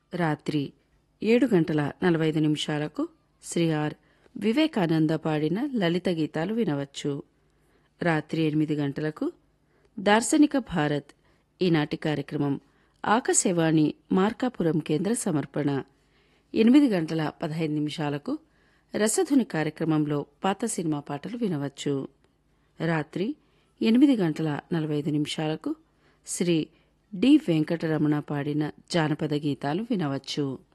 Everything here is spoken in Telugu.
రాత్రి ఏడు గంటల నలభై ఐదు నిమిషాలకు శ్రీ ఆర్ వివేకానంద పాడిన లలిత గీతాలు వినవచ్చు రాత్రి ఎనిమిది గంటలకు దార్శనిక భారత్ ఈనాటి కార్యక్రమం ఆకాశవాణి మార్కాపురం కేంద్ర సమర్పణ ఎనిమిది గంటల పదహైదు నిమిషాలకు రసధుని కార్యక్రమంలో పాత సినిమా పాటలు వినవచ్చు రాత్రి ఎనిమిది గంటల నలభై ఐదు నిమిషాలకు శ్రీ డి వెంకటరమణ పాడిన జానపద గీతాలు వినవచ్చు